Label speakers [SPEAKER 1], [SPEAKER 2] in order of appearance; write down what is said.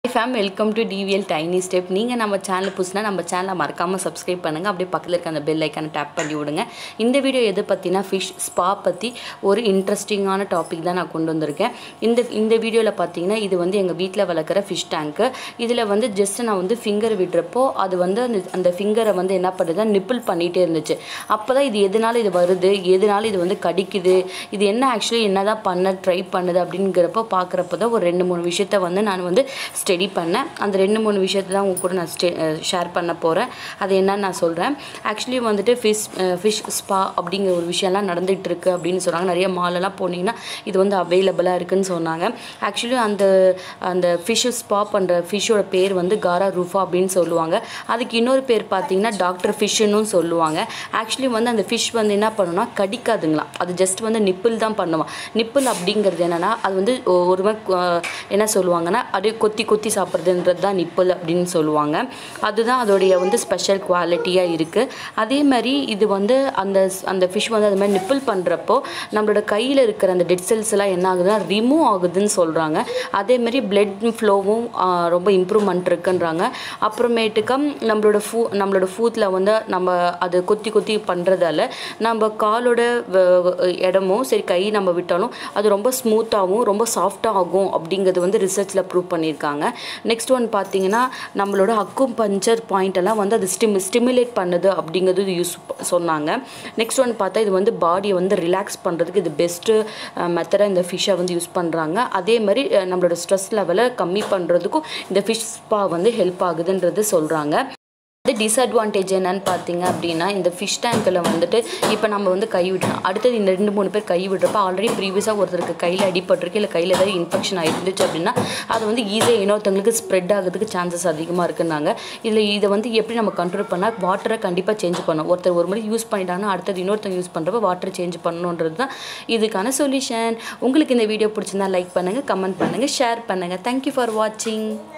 [SPEAKER 1] fame welcome to TVL tiny step நீங்கள் நம்ம channel புதுசுனா நம்ம சேனலை மறக்காமல் சப்ஸ்கிரைப் பண்ணுங்கள் அப்படியே பக்கத்தில் இருக்க அந்த பெல் ஐக்கானை டேப் பண்ணி விடுங்க இந்த வீடியோ எது பற்றினா ஃபிஷ் ஸ்பா பற்றி ஒரு இன்ட்ரெஸ்டிங்கான டாபிக் தான் நான் கொண்டு வந்திருக்கேன் இந்த இந்த வீடியோவில் பார்த்தீங்கன்னா இது வந்து எங்கள் வீட்டில் வளர்க்குற ஃபிஷ் டேங்க்கு இதில் வந்து ஜஸ்ட் நான் வந்து ஃபிங்கர் விடுறப்போ அது வந்து அந்த அந்த ஃபிங்கரை வந்து என்ன பண்ணுதுன்னா நிப்பிள் பண்ணிகிட்டே இருந்துச்சு அப்போ தான் இது எதனால இது வருது எதனால இது வந்து கடிக்குது இது என்ன ஆக்சுவலி என்ன தான் பண்ண ட்ரை பண்ணுது அப்படிங்கிறப்போ பார்க்குறப்ப தான் ஒரு ரெண்டு மூணு விஷயத்த வந்து நான் வந்து ஸ்டடி பண்ணேன் அந்த ரெண்டு மூணு விஷயத்தை தான் உங்க கூட நான் ஸ்டே ஷேர் பண்ண போகிறேன் அது என்னன்னு நான் சொல்கிறேன் ஆக்சுவலி வந்துட்டு ஃபிஷ் ஃபிஷ் ஸ்பா அப்படிங்கிற ஒரு விஷயம்லாம் நடந்துகிட்டு இருக்கு அப்படின்னு சொன்னாங்க நிறைய மாலெல்லாம் போனீங்கன்னா இது வந்து அவைலபிளாக இருக்குன்னு சொன்னாங்க ஆக்சுவலி அந்த அந்த ஃபிஷ் ஸ்பா பண்ணுற ஃபிஷ்ஷோட பேர் வந்து காரா ரூஃபா அப்படின்னு சொல்லுவாங்க அதுக்கு இன்னொரு பேர் பார்த்தீங்கன்னா டாக்டர் ஃபிஷ்ஷுன்னு சொல்லுவாங்க ஆக்சுவலி வந்து அந்த ஃபிஷ் வந்து என்ன பண்ணுன்னா கடிக்காதுங்களாம் அது ஜஸ்ட் வந்து நிப்பிள் தான் பண்ணுவான் நிப்பிள் அப்படிங்கிறது என்னென்னா அது வந்து ஒ- ஒரு மாதிரி கு- என்ன சொல்லுவாங்கன்னா அப்படியே கொத்தி கொத்தி சாப்பிட்றதுன்றது தான் நிப்பிள் அப்படின்னு சொல்லுவாங்க அதுதான் அதோடைய வந்து ஸ்பெஷல் குவாலிட்டியாக இருக்குது அதே மாதிரி இது வந்து அந்த அந்த ஃபிஷ் வந்து அது மாதிரி நிப்பிள் பண்ணுறப்போ நம்மளோட கையில் இருக்கிற அந்த டெட் செல்ஸ் எல்லாம் என்ன ஆகுதுன்னா ரிமூவ் ஆகுதுன்னு சொல்கிறாங்க அதே மாதிரி பிளட் ஃப்ளோவும் ரொம்ப இம்ப்ரூவ்மெண்ட் இருக்குன்றாங்க அப்புறமேட்டுக்கா நம்மளோட ஃபூ நம்மளோட ஃபூத்தில் வந்து நம்ம அது கொத்தி கொத்தி பண்ணுறதால நம்ம காலோட வ- வ- இடமும் சரி கை நம்ம விட்டாலும் அது ரொம்ப ஸ்மூத்தாகவும் ரொம்ப சாஃப்டாக ஆகும் அப்படிங்கிறது வந்து ரிசர்ச்சில் ப்ரூவ் பண்ணியிருக்காங்க நெக்ஸ்ட் ஒன் பார்த்தீங்கன்னா நம்மளோட அக்கும் பஞ்சர் பாயிண்ட் எல்லாம் வந்து அது ஸ்டிம் ஸ்டிமுலேட் பண்ணுது அப்படிங்கிறது இது யூஸ் சொன்னாங்க நெக்ஸ்ட் ஒன் பார்த்தா இது வந்து பாடியை வந்து ரிலாக்ஸ் பண்ணுறதுக்கு இது பெஸ்ட்டு மெத்தடாக இந்த ஃபிஷ்ஷை வந்து யூஸ் பண்ணுறாங்க அதே மாதிரி அஹ், நம்மளோட ஸ்ட்ரெஸ் லெவலை கம்மி பண்ணுறதுக்கும் இந்த ஃபிஷ் ஸ்பா வந்து ஹெல்ப் ஆகுதுன்றது சொல்கிறாங்க அது டிஸ்அட்வான்டேஜ் என்னன்னு பார்த்தீங்க அப்படின்னா இந்த ஃபிஷ் டேங்க்கில் வந்துட்டு இப்போ நம்ம வந்து கை விட்டோம் அடுத்தது இந்த ரெண்டு மூணு பேர் கை விடுறப்ப ஆல்ரெடி ப்ரீவியஸாக ஒருத்தருக்கு கையில் அடிபட்டிருக்கு இல்லை கையில் ஏதாவது இன்ஃபெக்ஷன் ஆயிருந்துச்சு அப்படின்னா அது வந்து ஈஸியாக இன்னொருத்தவங்களுக்கு ஸ்ப்ரெட் ஆகிறதுக்கு சான்சஸ் அதிகமாக இருக்குன்னாங்க இதில் இதை வந்து எப்படி நம்ம கண்ட்ரோல் பண்ணால் வாட்டரை கண்டிப்பாக சேஞ்ச் பண்ணணும் ஒருத்தர் ஒரு முறை யூஸ் பண்ணிட்டாங்கன்னா அடுத்தது இன்னொருத்தவங்க யூஸ் பண்ணுறப்ப வாட்டரை சேஞ்ச் பண்ணணுன்றது தான் இதுக்கான சொல்யூஷன் உங்களுக்கு இந்த வீடியோ பிடிச்சிருந்தா லைக் பண்ணுங்கள் கமெண்ட் பண்ணுங்கள் ஷேர் பண்ணுங்கள் தேங்க்யூ ஃபார் வாட்சிங்